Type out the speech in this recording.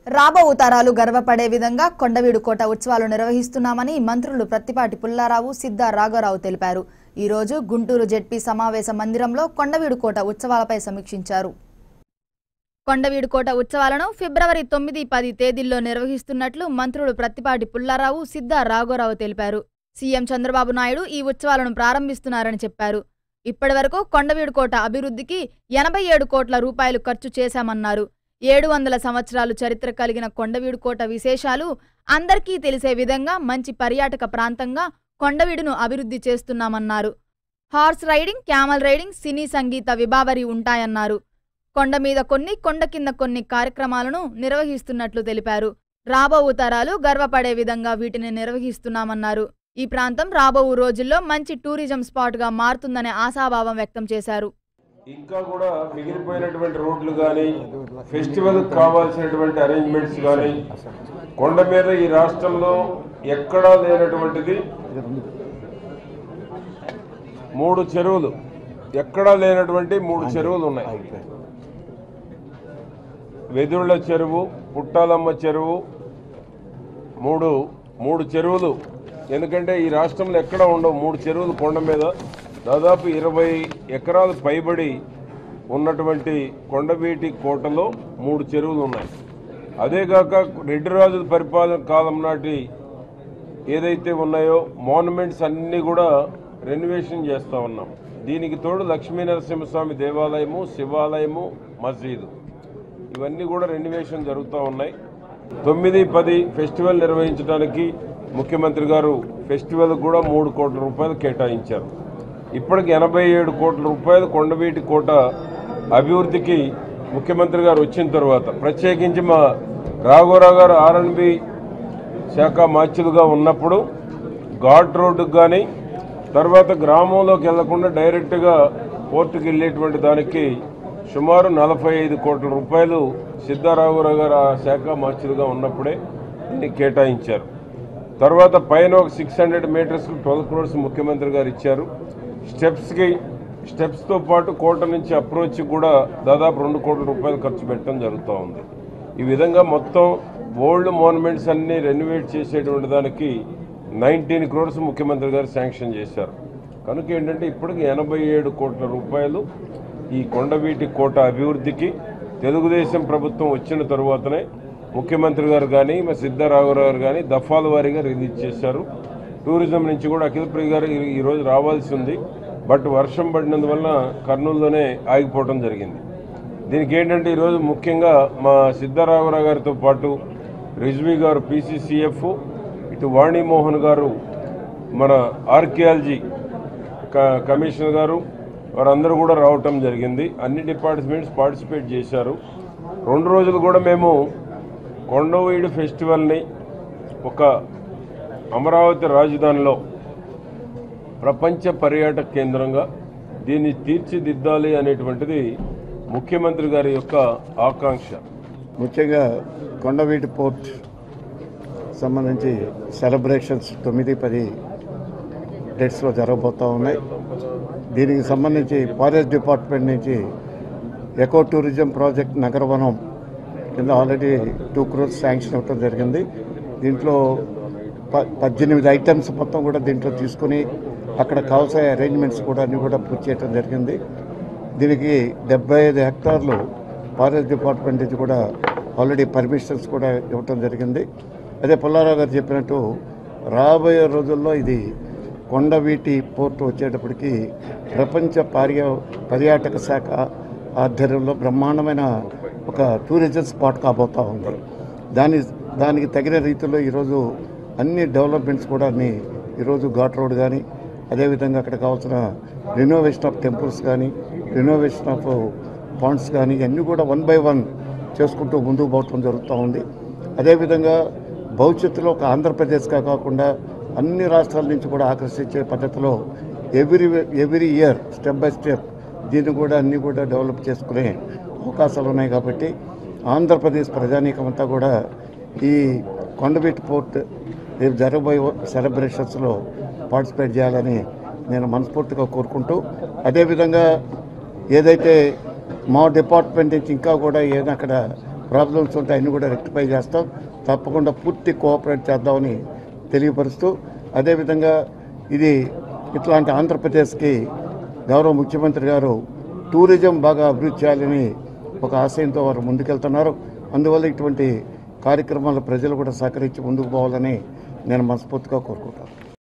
రాబో తరాలు గర్వపడే విధంగా కొండవీడు కోట ఉత్సవాలు నిర్వహిస్తున్నామని మంత్రులు ప్రత్తిపాటి పుల్లారావు సిద్ధా రాఘవరావు తెలిపారు ఈ రోజు గుంటూరు జెడ్పీ సమావేశ మందిరంలో కొండవీడు కోట ఉత్సవాలపై సమీక్షించారు కొండవీడు కోట ఉత్సవాలను ఫిబ్రవరి తొమ్మిది పది తేదీల్లో నిర్వహిస్తున్నట్లు మంత్రులు ప్రత్తిపాటి పుల్లారావు సిద్ధా రాఘవరావు తెలిపారు సీఎం చంద్రబాబు నాయుడు ఈ ఉత్సవాలను ప్రారంభిస్తున్నారని చెప్పారు ఇప్పటివరకు కొండవీడు కోట అభివృద్ధికి ఎనభై ఏడు కోట్ల రూపాయలు ఖర్చు చేశామన్నారు ఏడు వందల సంవత్సరాలు చరిత్ర కలిగిన కొండవీడు కోట విశేషాలు అందరికీ తెలిసే విధంగా మంచి పర్యాటక ప్రాంతంగా కొండవీడును అభివృద్ధి చేస్తున్నామన్నారు horse riding camel riding cine సంగీత విభావరి ఉంటాయన్నారు కొండ మీద కొన్ని కొండ కింద కొన్ని కార్యక్రమాలను నిర్వహిస్తున్నట్లు తెలిపారు రాబో తరాలు గర్వపడే విధంగా వీటిని నిర్వహిస్తున్నామన్నారు ఈ ప్రాంతం రాబో రోజుల్లో మంచి టూరిజం స్పాట్గా మారుతుందనే ఆశాభావం వ్యక్తం చేశారు ఇంకా కూడా మిగిలిపోయినటువంటి రోడ్లు కానీ ఫెస్టివల్ కావాల్సినటువంటి అరేంజ్మెంట్స్ కానీ కొండ మీద ఈ రాష్ట్రంలో ఎక్కడా లేనటువంటిది మూడు చెరువులు ఎక్కడా లేనటువంటి మూడు చెరువులు ఉన్నాయి వెదుళ్ళ చెరువు పుట్టాలమ్మ చెరువు మూడు మూడు చెరువులు ఎందుకంటే ఈ రాష్ట్రంలో ఎక్కడ ఉండవు మూడు చెరువులు కొండ మీద దాదాపు ఇరవై ఎకరాలు పైబడి ఉన్నటువంటి కొండవీటి కోటలో మూడు చెరువులు ఉన్నాయి అదేగాక రెడ్డి రాజుల పరిపాలన కాలం నాటి ఏదైతే ఉన్నాయో మాన్యుమెంట్స్ అన్నీ కూడా రెనోవేషన్ చేస్తూ ఉన్నాం దీనికి తోడు లక్ష్మీ నరసింహస్వామి దేవాలయము శివాలయము మసీదు ఇవన్నీ కూడా రెనోవేషన్ జరుగుతూ ఉన్నాయి తొమ్మిది పది ఫెస్టివల్ నిర్వహించడానికి ముఖ్యమంత్రి గారు ఫెస్టివల్ కూడా మూడు కోట్ల రూపాయలు కేటాయించారు ఇప్పటికి ఎనభై ఏడు కోట్ల రూపాయలు కొండవీటి కోట అభివృద్ధికి ముఖ్యమంత్రి గారు వచ్చిన తర్వాత ప్రత్యేకించి మా రాఘవరావు గారు ఆర్ఎన్బి శాఖ మార్చులుగా ఉన్నప్పుడు ఘాట్ రోడ్డుకు కానీ తర్వాత గ్రామంలోకి వెళ్లకుండా డైరెక్ట్గా పోర్టుకి వెళ్ళేటువంటి దానికి సుమారు నలభై ఐదు కోట్ల రూపాయలు సిద్ధారాఘవరావు గారు ఆ శాఖ మార్చులుగా ఉన్నప్పుడే దీన్ని కేటాయించారు తర్వాత పైన ఒక సిక్స్ హండ్రెడ్ మీటర్స్కి ట్వెల్వ్ క్రోర్స్ ముఖ్యమంత్రి గారు ఇచ్చారు స్టెప్స్కి స్టెప్స్తో పాటు కోట నుంచి అప్రోచ్ కూడా దాదాపు రెండు కోట్ల రూపాయలు ఖర్చు పెట్టడం జరుగుతూ ఉంది ఈ విధంగా మొత్తం ఓల్డ్ మాన్యుమెంట్స్ అన్నీ రెనోవేట్ చేసేటువంటి దానికి నైన్టీన్ క్రోర్స్ ముఖ్యమంత్రి గారు శాంక్షన్ చేశారు కనుక ఏంటంటే ఇప్పటికి ఎనభై ఏడు కోట్ల రూపాయలు ఈ కొండవీటి కోట అభివృద్ధికి తెలుగుదేశం ప్రభుత్వం వచ్చిన తరువాతనే ముఖ్యమంత్రి గారు కానీ మా సిద్ధరాఘవరావు గారు కానీ దఫాల వారీగా రిలీజ్ చేశారు టూరిజం నుంచి కూడా అఖిల్ ప్రియ గారు ఈ- ఈరోజు రావాల్సి ఉంది బట్ వర్షం పడినందువల్ల కర్నూలులోనే ఆగిపోవడం జరిగింది దీనికి ఏంటంటే ఈరోజు ముఖ్యంగా మా సిద్ధరాఘవరావు గారితో పాటు రిజ్వీ గారు పీసీసీఎఫ్ ఇటు వాణిమోహన్ గారు మన ఆర్కియాలజీ క- కమిషనర్ గారు వారందరూ కూడా రావటం జరిగింది అన్ని డిపార్ట్మెంట్స్ పార్టిసిపేట్ చేశారు రెండు రోజులు కూడా మేము కొండవీడు ఫెస్టివల్ని ఒక అమరావతి రాజధానిలో ప్రపంచ పర్యాటక కేంద్రంగా దీన్ని తీర్చిదిద్దాలి అనేటువంటిది ముఖ్యమంత్రి గారి యొక్క ఆకాంక్ష ముఖ్యంగా కొండవీటి పోర్ట్ సంబంధించి సెలబ్రేషన్స్ తొమ్మిది పది డేట్స్లో జరగబోతూ ఉన్నాయి దీనికి సంబంధించి ఫారెస్ట్ డిపార్ట్మెంట్ నుంచి ఎకో టూరిజం ప్రాజెక్ట్ నగరవనం కింద ఆల్రెడీ టూ క్రోర్స్ శాంక్షన్ అవ్వడం జరిగింది దీంట్లో ప పద్దెనిమిది ఐటమ్స్ మొత్తం కూడా దీంట్లో తీసుకొని అక్కడ కావాల్సిన అరేంజ్మెంట్స్ కూడా అన్ని కూడా పూర్తి చేయడం జరిగింది దీనికి డెబ్బై ఐదు హెక్టార్లు ఫారెస్ట్ డిపార్ట్మెంట్ నుంచి కూడా ఆల్రెడీ పర్మిషన్స్ కూడా ఇవ్వటం జరిగింది అదే పుల్లారావు గారు చెప్పినట్టు రాబోయే రోజుల్లో ఇది కొండవీటి పోర్టు వచ్చేటప్పటికి ప్రపంచ పర్య పర్యాటక శాఖ ఆధ్వర్యంలో బ్రహ్మాండమైన ఒక టూరిజం స్పాట్ కాబోతూ ఉంది దాని దానికి తగిన రీతిలో ఈరోజు అన్ని డెవలప్మెంట్స్ కూడా అన్ని ఈరోజు ఘాట్ రోడ్ కానీ అదేవిధంగా అక్కడ కావాల్సిన రినోవేషన్ ఆఫ్ టెంపుల్స్ కానీ రినోవేషన్ ఆఫ్ పాండ్స్ కానీ ఇవన్నీ కూడా వన్ బై వన్ చేసుకుంటూ ముందుకు పోవటం జరుగుతూ ఉంది అదేవిధంగా భవిష్యత్తులో ఒక ఆంధ్రప్రదేశ్గా కాకుండా అన్ని రాష్ట్రాల నుంచి కూడా ఆకర్షించే పద్ధతిలో every every year step by step దీన్ని కూడా అన్నీ కూడా డెవలప్ చేసుకునే అవకాశాలు ఉన్నాయి కాబట్టి ఆంధ్రప్రదేశ్ ప్రజానీకమంతా కూడా ఈ కొండవీటి పోర్ట్ రేపు జరగబోయే సెలబ్రేషన్స్లో పార్టిసిపేట్ చేయాలని నేను మనస్ఫూర్తిగా కోరుకుంటూ అదేవిధంగా ఏదైతే మా డిపార్ట్మెంట్ నుంచి ఇంకా కూడా ఏదైనా అక్కడ ప్రాబ్లమ్స్ ఉంటే అన్ని కూడా రెక్టిఫై చేస్తాం తప్పకుండా పూర్తి కోఆపరేట్ చేద్దామని తెలియపరుస్తూ అదేవిధంగా ఇది ఇట్లాంటి ఆంధ్రప్రదేశ్కి గౌరవ ముఖ్యమంత్రి గారు టూరిజం బాగా అభివృద్ధి చేయాలని ఒక ఆశయంతో వారు ముందుకెళ్తున్నారు అందువల్ల ఇటువంటి కార్యక్రమాలు ప్రజలు కూడా సహకరించి ముందుకు పోవాలని నేను మనస్ఫూర్తిగా కోరుకుంటాను